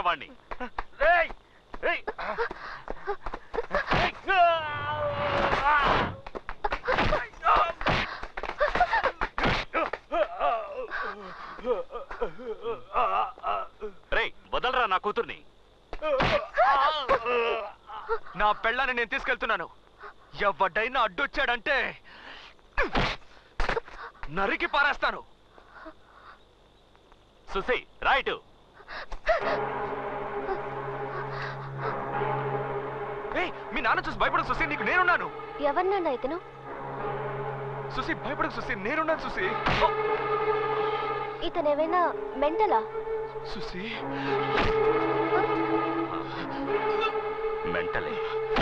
వాడిని రేయ్ రేయ్ రేయ్ వదలరా నా కూతుర్ని నా పెళ్ళాన్ని నేను తీసుకెళ్తున్నాను ఎవడైనా అడ్డొచ్చాడంటే నరికి పారేస్తాను సుసి రైట్ ఏయ్ మీ నాన్న చూసి భయపడకు సుసి నీకు నేనున్నాను ఎవరినన్నా ఇతను సుసి భయపడకు సుసి నేనున్నాను సుసి ఇతనేమైనా మెంటలా సుసి మెంటలే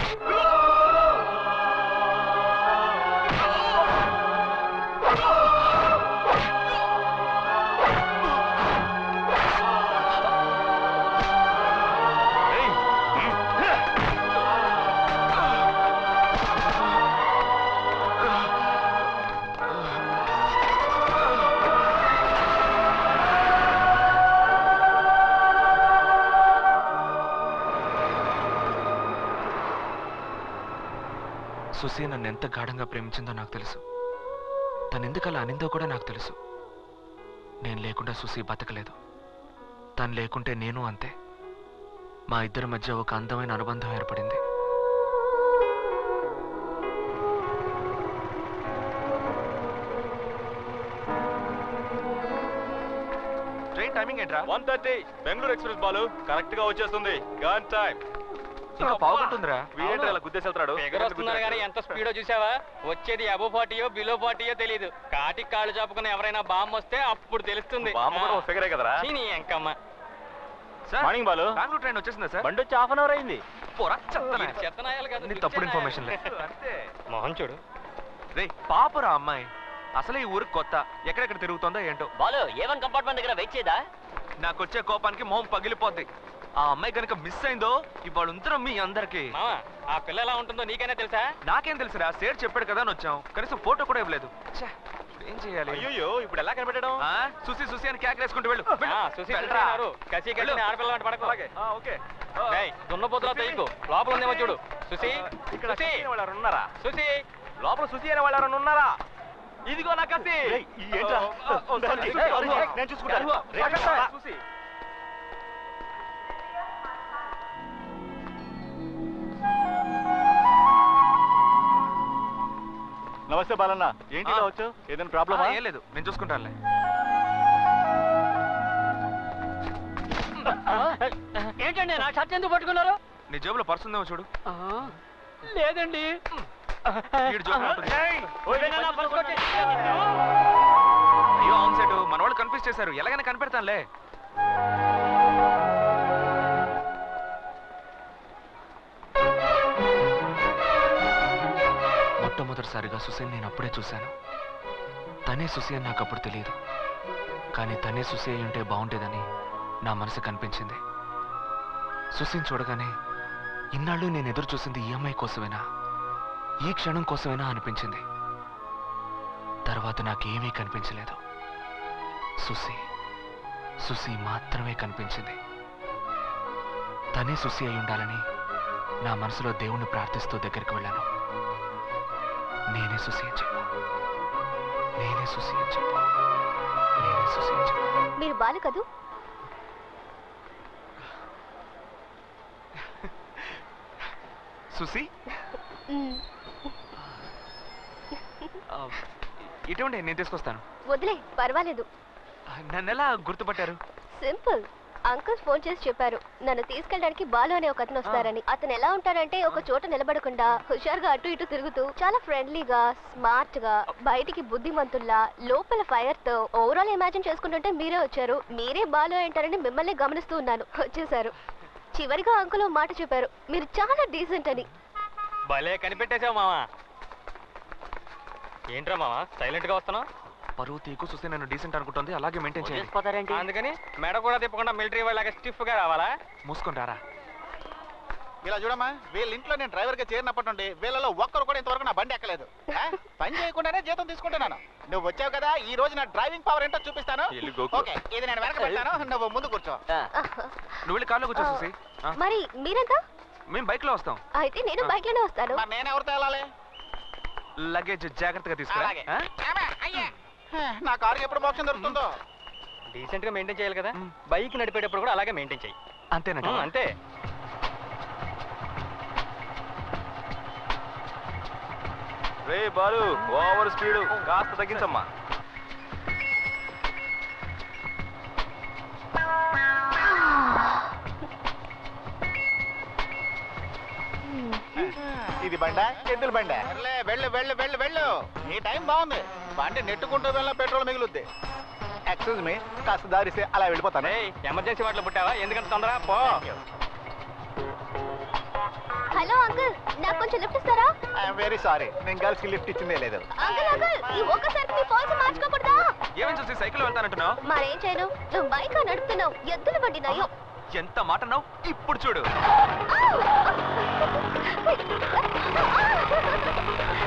సుసి నన్ను ఎంత గాఢంగా ప్రేమించిందో నాకు తెలుసు తను ఎందుకు అలా అనిందో కూడా నాకు తెలుసు నేను లేకుండా సుసి బతకలేదు తను లేకుంటే నేను అంతే మా ఇద్దరి మధ్య ఒక అందమైన అనుబంధం ఏర్పడింది ట్రైన్ టైమింగ్ ఏంట్రా one thirty Bengaluru express Balu correct గా వచ్చేస్తుంది గన్ టైం ఇంకా పావుకుంటుందిరా వీడేంటి ఇలా గుద్దేసి వెళ్తాడు ఫిగర్ వస్తున్నారు కానీ ఎంత స్పీడో చూసావా వచ్చేది అబో ఫార్టీయో బిలో ఫార్టీయో తెలియదు కాటికి కాళ్ళు చాపుకుని ఎవరైనా బాంబు వస్తే అప్పుడు తెలుస్తుంది బామ్మ కూడా ఒక ఫిగరే కదరా చీ, నీ ఎంకమ్మ sir morning Balu Bengaluru train వచ్చేసిందా సార్ బండి వచ్చి హాఫ్ అన్ అవర్ అయింది పోరా చెత్తనా. వీడు చెత్తనాయాలు కాదు, నీ తప్పుడు పిచ్చానాయాలు. ఇన్ఫర్మేషన్ లే మొహం చూడు రే పాపరా అమ్మాయి అసలే ఈ ఊరికి కొత్త ఎక్కడెక్కడ తిరుగుతుందో ఏంటో బాలు ఏవన్ కంపార్ట్మెంట్ దగ్గర వెయిట్ చేయదా నాకు వచ్చే కోపానికి మొహం పగిలిపోద్ది ఆ అమ్మాయి కనుక మిస్ అయిందో ఇవాళ ఉంతరం మీ అందరికి మామా ఆ పిల్ల ఎలా ఉంటుందో నీకైనా తెలుసా నాకేం తెలుసురా సేర్ చెప్పాడు కదా అని వచ్చాం కనీసం ఫోటో కూడా ఇవ్వలేదు ఛే, ఏం చేయాలి అయ్యో ఇప్పుడు ఎలా కనిపెట్టడం ఆ, సుసి సుసి అని కేకలేసుకుంటూ వెళ్ళు వెళ్ళు. ఆ, సుశీ వెళ్ళరా. చూస్తున్నారు. కసి కసి వెళ్ళు. ఆడపిల్ల వెంట పడకు అలాగే. ఆ, ఓకే ఆ, ఏయ్, దున్నపోతులా తెయ్యకు లోపల ఉందేమో చూడు సుసి ఇక్కడ సుసి సుసి అనే వాళ్ళు ఎవరైనా ఉన్నారా సుసి లోపల సుసి అనే వాళ్ళు ఎవరైనా ఉన్నారా ఇదిగో నా కత్తి ఏంట్రా? ఆ, ఓ, సారీ. ఏయ్, అరుగు, నేను చూసుకుంటాను. అరుగు, రేయ్, పక్కన రా. సుసి. నమస్తే బాలన్న ఏంటి ఇలా ఆ. వచ్చావు ఏదైనా ఆ, ప్రాబ్లమా ఏం లేదు నేను చూసుకుంటానులే ఏంటండి నా షర్ట్ ఎందుకు పట్టుకున్నారు నీ జేబులో పర్స్ ఉందేమో చూడు లేదండి వీడి జోబులో ఉంటుంది. ఏదైనా నా పర్సు కొట్టేసి. అయ్యో అవును సెట్ మన వాళ్ళు కన్ఫ్యూజ్ చేశారు ఎలాగైనా కనిపెడతానులే మొట్టమొదటిసారిగా సుసేన్ నేను అప్పుడే చూశాను తనే సుసి అని నాకు అప్పుడు తెలియదు కానీ తనే సుసి అయి ఉంటే బాగుండేదని నా మనసు కనిపించింది సుసిని చూడగానే ఇన్నాళ్ళు నేను ఎదురు చూసింది ఈ అమ్మాయి కోసమేనా ఈ క్షణం కోసమేనా అనిపించింది తర్వాత నాకేమీ కనిపించలేదు సుసి సుసి మాత్రమే కనిపించింది తనే సుసి అయి ఉండాలని నా మనసులో దేవుణ్ణి ప్రార్థిస్తూ దగ్గరికి వెళ్ళాను నేనే సుసి అని చెప్పు నేనే సుసి అని చెప్పు నేనే సుసి అని చెప్పు మీరు బాలు కదూ సుసి మ్, ఆ, ఇటువంటి నేను తీసుకొస్తాను వదిలే పర్వాలేదు నన్ను ఎలా గుర్తుపట్టారు సింపుల్ అంకుల్ ఫోన్ చేసి చెప్పారు నన్ను తీసుకెళ్ళడానికి బాలు అనే ఒక అతను వస్తారని అతను ఎలా ఉంటాడంటే ఒక చోట నిలబడకుండా హుషారుగా అటు ఇటు తిరుగుతూ చాలా ఫ్రెండ్లీగా స్మార్ట్ గా బయటికి బుద్ధిమంతుల్లా లోపల ఫైర్ తో ఓవరాల్ ఇమాజిన్ చేసుకుంటుంటే మీరే వచ్చారు మీరే బాలు అంటారని మిమ్మల్ని గమనిస్తూ ఉన్నాను వచ్చేసారు చివరిగా అంకుల్ ఓ మాట చెప్పారు మీరు చాలా డీసెంట్ అని భలే కనిపెట్టేశావు మామా ఏంట్రా మామా సైలెంట్ గా వస్తున్నావు పరువు తీకు సుసి నన్ను డీసెంట్ అనుకుంటుంది అలాగే మెయింటైన్ చేయండి వదిలేసిపోతారేంటి అందుకని మెడ కూడా తిప్పకుండా మిలిటరీ వాళ్ళగా స్టిఫ్ గా రావాలా మూసుకొని రారా ఇలా చూడమ్మా వీళ్ళ ఇంట్లో నేను డ్రైవర్ గా చేరినప్పటి నుండి వీళ్ళలో ఒక్కరు కూడా ఇంతవరకు నా బండి ఎక్కలేదు ఆ? పని చేయకుండానే జీతం తీసుకుంటున్నాను నువ్వు వచ్చావు కదా ఈ రోజు నా డ్రైవింగ్ పవర్ ఏంటో చూపిస్తాను ఎల్లు గోకు. ఓకే ఇది నేను వెనక పెడతాను నువ్వు ముందు కూర్చో నువ్వు వెళ్ళి కార్లో కూర్చో సుసి ఆ, మరి మీరంతా మేము బైక్లో వస్తాం అయితే నేను బైక్ లోనే వస్తాను మరి నేను ఎవరితో వెళ్ళాలి లగేజ్ జాగ్రత్తగా తీసుకురా అలాగే ఆ? ఆమె, అయ్యే. నా కారుకి ఎప్పుడు మోక్షం దొరుకుతుందో డీసెంట్ గా మెయింటైన్ చేయాలి కదా మ్. బైక్ నడిపేటప్పుడు కూడా అలాగే మెయింటైన్ చేయి అంతేనంట మ్, అంతే రే బాలు ఓవర్ స్పీడ్ కాస్త తగ్గించమ్మా ఇది బండ ఎద్దుల బండ వెళ్ళు వెళ్ళు వెళ్ళు వెళ్ళు నీ టైం బాగుంది బండి నెట్టుకుంటూ వెళ్ళిన పెట్రోల్ మిగులుద్ది ఎక్స్క్యూజ్ మీ కాస్త దారిస్తే అలా వెళ్ళిపోతాను ఏయ్ ఎమర్జెన్సీ వాటిలో పుట్టావా ఎందుకంత తొందర పో హలో అంకుల్ నాకు కొంచెం లిఫ్ట్ ఇస్తారా ఐఎమ్ వెరీ సారీ నేను గర్ల్స్ కి లిఫ్ట్ ఇచ్చిందే లేదు అంకుల్ అంకుల్ ఈ ఒక్కసారి మీ పాలసీ మార్చుకోకూడదా ఏమని చూసి సైకిల్ వెళ్తానంటున్నావు మరేం చేయను నువ్వు బైక్ నడుపుతున్నావు ఎద్దులు బండి నయ్యం ఎంత మాట అన్నావు ఇప్పుడు చూడు